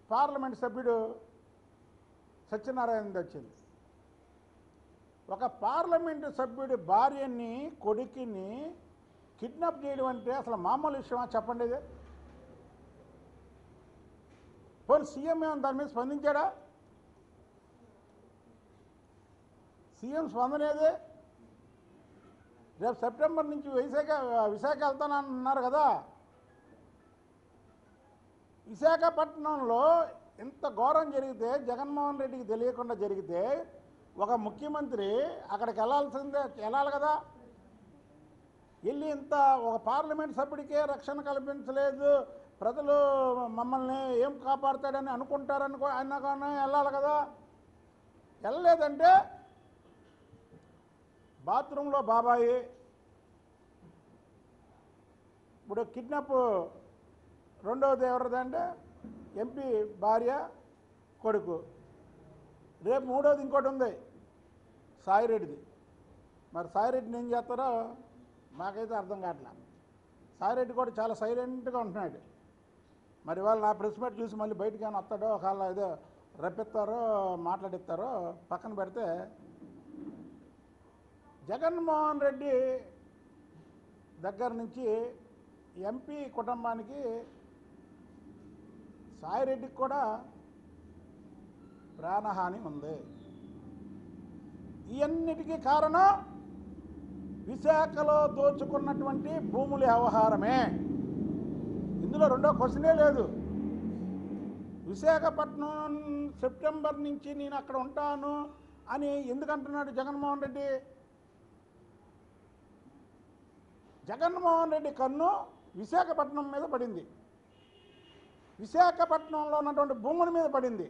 parliament సభ్యుడు సత్యనారాయణ వచ్చింది ఒక పార్లమెంటు సభ్యుడి భార్యని కొడుకుని కిడ్నాప్ చేయడం అంటే అసలు మామూలు విషయమా చెప్పండి ఇది పోనీ సీఎం ఏమైనా దాని మీద స్పందించాడా సీఎం స్పందన ఏది రేపు సెప్టెంబర్ నుంచి విశాఖ విశాఖ వెళ్తానన్నారు కదా విశాఖపట్నంలో ఇంత ఘోరం జరిగితే జగన్మోహన్ రెడ్డికి తెలియకుండా జరిగితే ఒక ముఖ్యమంత్రి అక్కడికి వెళ్ళాల్సిందే వెళ్ళాలి కదా వెళ్ళి ఇంత ఒక పార్లమెంట్ సభ్యుడికే రక్షణ కల్పించలేదు ప్రజలు మమ్మల్ని ఏం కాపాడుతాడని అనుకుంటారని కూ- అన్నా కానీ వెళ్ళాలి కదా వెళ్ళలేదంటే బాత్రూంలో బాబాయి ఇప్పుడు కిడ్నాప్ రెండవది ఎవరిది అంటే ఎంపీ భార్య కొడుకు రేపు మూడోది ఇంకోటి ఉంది సాయిరెడ్డిది మరి సాయిరెడ్డిని ఏం చేస్తారో మాకైతే అర్థం కావట్లా సాయిరెడ్డి కూడా చాలా సైలెంట్గా ఉంటున్నాడు మరి వాళ్ళు నా ప్రెస్ మీట్ చూసి మళ్ళీ బయటికి ఏమైనా వస్తాడో ఒకవేళ ఏదో రప్పిస్తారో మాట్లాడిస్తారో పక్కన పెడితే జగన్మోహన్ రెడ్డి దగ్గర నుంచి ఎంపీ కుటుంబానికి సాయిరెడ్డికి కూడా ప్రాణహాని ఉంది ఇవన్నిటికీ కారణం విశాఖలో దోచుకున్నటువంటి భూముల వ్యవహారమే ఇందులో రెండో క్వశ్చనే లేదు విశాఖపట్నం సెప్టెంబర్ నుంచి నేను అక్కడ ఉంటాను అని ఎందుకు అంటున్నాడు జగన్మోహన్ రెడ్డి జగన్మోహన్ రెడ్డి కన్ను విశాఖపట్నం మీద పడింది విశాఖపట్నంలో ఉన్నటువంటి భూముల మీద పడింది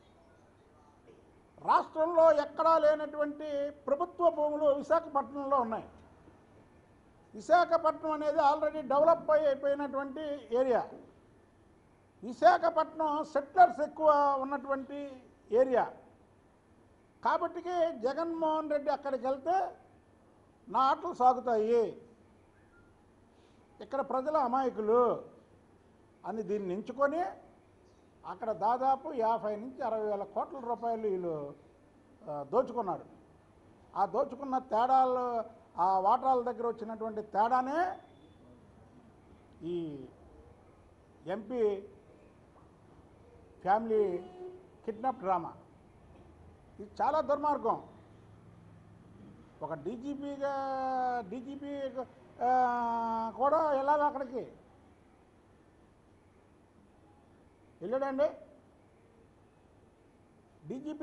రాష్ట్రంలో ఎక్కడా లేనటువంటి ప్రభుత్వ భూములు విశాఖపట్నంలో ఉన్నాయి విశాఖపట్నం అనేది ఆల్రెడీ డెవలప్ అయి అయిపోయినటువంటి ఏరియా విశాఖపట్నం సెటిలర్స్ ఎక్కువ ఉన్నటువంటి ఏరియా కాబట్టికి జగన్మోహన్ రెడ్డి అక్కడికి వెళ్తే నా ఆటలు సాగుతాయి ఇక్కడ ప్రజల అమాయకులు అని దీన్ని ఎంచుకొని అక్కడ దాదాపు యాభై నుంచి అరవై వేల కోట్ల రూపాయలు వీళ్ళు ఆ, దోచుకున్నారు ఆ దోచుకున్న తేడాలు ఆ వాటాల దగ్గర వచ్చినటువంటి తేడానే ఈ ఎంపీ ఫ్యామిలీ కిడ్నాప్ డ్రామా ఇది చాలా దుర్మార్గం ఒక డీజీపీగా డీజీపీ కూడా వెళ్ళాలి అక్కడికి వెళ్ళాడండి డీజీపీ